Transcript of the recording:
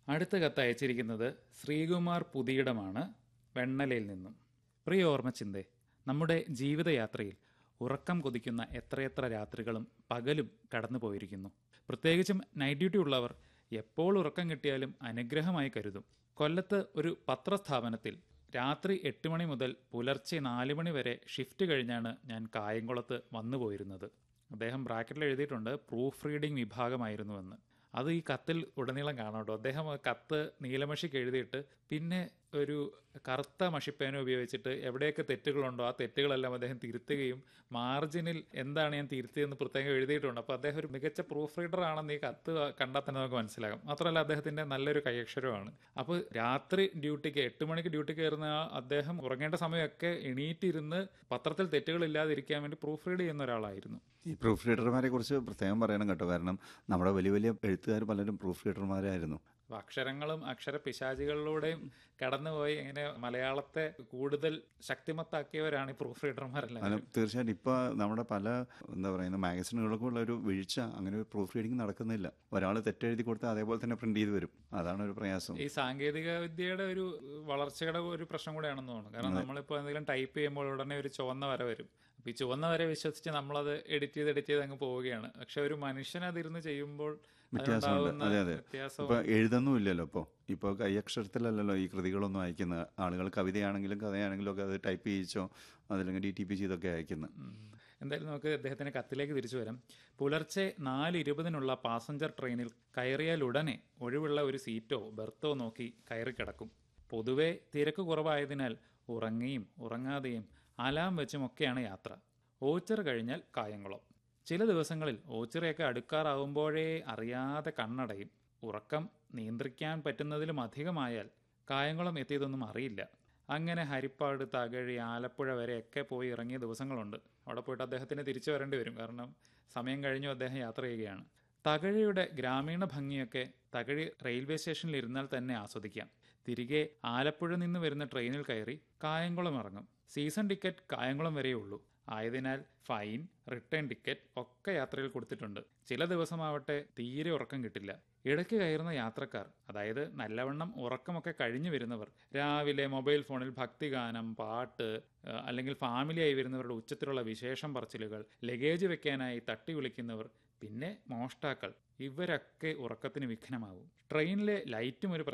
അടുത്ത കത്ത് അയച്ചിരിക്കുന്നത് ശ്രീകുമാർ പുതിയിടമാണ് വെണ്ണലയിൽ നിന്നും പ്രിയ ഓർമ്മച്ചിന്തേ നമ്മുടെ ജീവിതയാത്രയിൽ ഉറക്കം കൊതിക്കുന്ന എത്രയെത്ര രാത്രികളും പകലും കടന്നു പോയിരിക്കുന്നു പ്രത്യേകിച്ചും നൈറ്റ് ഡ്യൂട്ടി ഉള്ളവർ എപ്പോൾ ഉറക്കം കിട്ടിയാലും അനുഗ്രഹമായി കരുതും കൊല്ലത്ത് ഒരു പത്രസ്ഥാപനത്തിൽ രാത്രി എട്ട് മണി മുതൽ പുലർച്ചെ നാല് മണി വരെ ഷിഫ്റ്റ് കഴിഞ്ഞാണ് ഞാൻ കായംകുളത്ത് വന്നു പോയിരുന്നത് അദ്ദേഹം ബ്രാക്കറ്റിൽ എഴുതിയിട്ടുണ്ട് പ്രൂഫ് റീഡിംഗ് വിഭാഗമായിരുന്നുവെന്ന് അത് ഈ കത്തിൽ ഉടനീളം കാണാം കേട്ടോ അദ്ദേഹം ആ കത്ത് നീലമഷിക്ക് എഴുതിയിട്ട് പിന്നെ ഒരു കറുത്ത മഷിപ്പേന ഉപയോഗിച്ചിട്ട് എവിടെയൊക്കെ തെറ്റുകളുണ്ടോ ആ തെറ്റുകളെല്ലാം അദ്ദേഹം തിരുത്തുകയും മാർജിനിൽ എന്താണ് ഞാൻ തിരുത്തിയെന്ന് പ്രത്യേകം എഴുതിയിട്ടുണ്ട് അപ്പോൾ അദ്ദേഹം ഒരു മികച്ച പ്രൂഫ് റീഡർ ആണെന്ന് ഈ കത്ത് കണ്ടാൽ തന്നെ നമുക്ക് മനസ്സിലാകും മാത്രമല്ല അദ്ദേഹത്തിന്റെ നല്ലൊരു കൈയക്ഷരമാണ് അപ്പോൾ രാത്രി ഡ്യൂട്ടിക്ക് എട്ട് മണിക്ക് ഡ്യൂട്ടി കയറുന്ന ആ അദ്ദേഹം ഉറങ്ങേണ്ട സമയമൊക്കെ എണീറ്റിരുന്ന് പത്രത്തിൽ തെറ്റുകളില്ലാതിരിക്കാൻ വേണ്ടി പ്രൂഫ് റീഡ് ചെയ്യുന്ന ഒരാളായിരുന്നു ഈ പ്രൂഫ് റീഡർമാരെ കുറിച്ച് പ്രത്യേകം പറയണം കേട്ടോ കാരണം നമ്മുടെ വലിയ വലിയ എഴുത്തുകാർ പലരും പ്രൂഫ് റീഡർമാരായിരുന്നു അപ്പൊ അക്ഷരങ്ങളും അക്ഷര പിശാചികളിലൂടെയും കടന്നുപോയി ഇങ്ങനെ മലയാളത്തെ കൂടുതൽ ശക്തിമത്താക്കിയവരാണ് ഈ പ്രൂഫ് റീഡർമാരെല്ലാം അതിന് തീർച്ചയായിട്ടും ഇപ്പോൾ നമ്മുടെ പല എന്താ പറയുന്ന മാഗസിനുകൾക്കും ഉള്ള ഒരു വീഴ്ച അങ്ങനെ ഒരു പ്രൂഫ് റീഡിംഗ് നടക്കുന്നില്ല ഒരാൾ തെറ്റെഴുതി കൊടുത്താൽ അതേപോലെ തന്നെ പ്രിന്റ് ചെയ്ത് വരും അതാണ് ഒരു പ്രയാസം ഈ സാങ്കേതിക വിദ്യയുടെ ഒരു വളർച്ചയുടെ ഒരു പ്രശ്നം കൂടെയാണെന്ന് തോന്നുന്നു കാരണം നമ്മളിപ്പോൾ എന്തെങ്കിലും ടൈപ്പ് ചെയ്യുമ്പോൾ ഉടനെ ഒരു ചുവന്ന വര വരും അപ്പൊ ഈ ചുവന്ന വര വിശ്വസിച്ച് നമ്മളത് എഡിറ്റ് ചെയ്ത് എഡിറ്റ് ചെയ്ത് അങ്ങ് പോവുകയാണ് പക്ഷെ ഒരു മനുഷ്യൻ അതിരുന്ന് ചെയ്യുമ്പോൾ വ്യത്യാസമുണ്ട് അതിനുണ്ടാവുന്ന അതെ അതെ വ്യത്യാസം ഇപ്പൊ എഴുതൊന്നും ഇല്ലല്ലോ ഇപ്പോൾ ഇപ്പോൾ കൈയക്ഷരത്തിലല്ലല്ലോ ഈ കൃതികളൊന്നും അയക്കുന്നത് ആളുകൾ കവിതയാണെങ്കിലും കഥയാണെങ്കിലും ഒക്കെ അത് ടൈപ്പ് ചെയ്യിച്ചോ അതല്ലെങ്കിൽ ഡി ടി പി ചെയ്തൊക്കെ അയക്കുന്നത് ഉം. എന്തായാലും നമുക്ക് അദ്ദേഹത്തിന്റെ കത്തിലേക്ക് തിരിച്ചു വരാം പുലർച്ചെ നാല് ഇരുപതിനുള്ള പാസഞ്ചർ ട്രെയിനിൽ കയറിയാൽ ഉടനെ ഒഴിവുള്ള ഒരു സീറ്റോ ബെർത്തോ നോക്കി കയറി കിടക്കും പൊതുവെ തിരക്ക് കുറവായതിനാൽ ഉറങ്ങിയും ഉറങ്ങാതെയും അലാം വെച്ചുമൊക്കെയാണ് യാത്ര ഓച്ചർ കഴിഞ്ഞാൽ കായംകുളം ചില ദിവസങ്ങളിൽ ഓച്ചിറയൊക്കെ അടുക്കാറാവുമ്പോഴേ അറിയാതെ കണ്ണടയും ഉറക്കം നിയന്ത്രിക്കാൻ പറ്റുന്നതിലും അധികമായാൽ കായംകുളം എത്തിയതൊന്നും അറിയില്ല അങ്ങനെ ഹരിപ്പാട് തകഴി ആലപ്പുഴ വരെയൊക്കെ പോയി ഇറങ്ങിയ ദിവസങ്ങളുണ്ട് അവിടെ പോയിട്ട് അദ്ദേഹത്തിന് തിരിച്ചു വരേണ്ടി വരും കാരണം സമയം കഴിഞ്ഞു അദ്ദേഹം യാത്ര ചെയ്യുകയാണ് തകഴിയുടെ ഗ്രാമീണ ഭംഗിയൊക്കെ തകഴി റെയിൽവേ സ്റ്റേഷനിൽ ഇരുന്നാൽ തന്നെ ആസ്വദിക്കാം തിരികെ ആലപ്പുഴ നിന്ന് വരുന്ന ട്രെയിനിൽ കയറി കായംകുളം ഇറങ്ങും സീസൺ ടിക്കറ്റ് കായംകുളം വരെയേ ഉള്ളൂ ആയതിനാൽ ഫൈൻ റിട്ടേൺ ടിക്കറ്റ് ഒക്കെ യാത്രയിൽ കൊടുത്തിട്ടുണ്ട് ചില ദിവസമാവട്ടെ തീരെ ഉറക്കം കിട്ടില്ല ഇടയ്ക്ക് കയറുന്ന യാത്രക്കാർ അതായത് നല്ലവണ്ണം ഉറക്കമൊക്കെ കഴിഞ്ഞു വരുന്നവർ രാവിലെ മൊബൈൽ ഫോണിൽ ഭക്തിഗാനം പാട്ട് ഏഹ്, അല്ലെങ്കിൽ ഫാമിലിയായി വരുന്നവരുടെ ഉച്ചത്തിലുള്ള വിശേഷം പറച്ചിലുകൾ ലഗേജ് വെക്കാനായി തട്ടി വിളിക്കുന്നവർ പിന്നെ മോഷ്ടാക്കൾ ഇവരൊക്കെ ഉറക്കത്തിന് വിഘ്നമാവും ട്രെയിനിലെ ലൈറ്റും ഒരു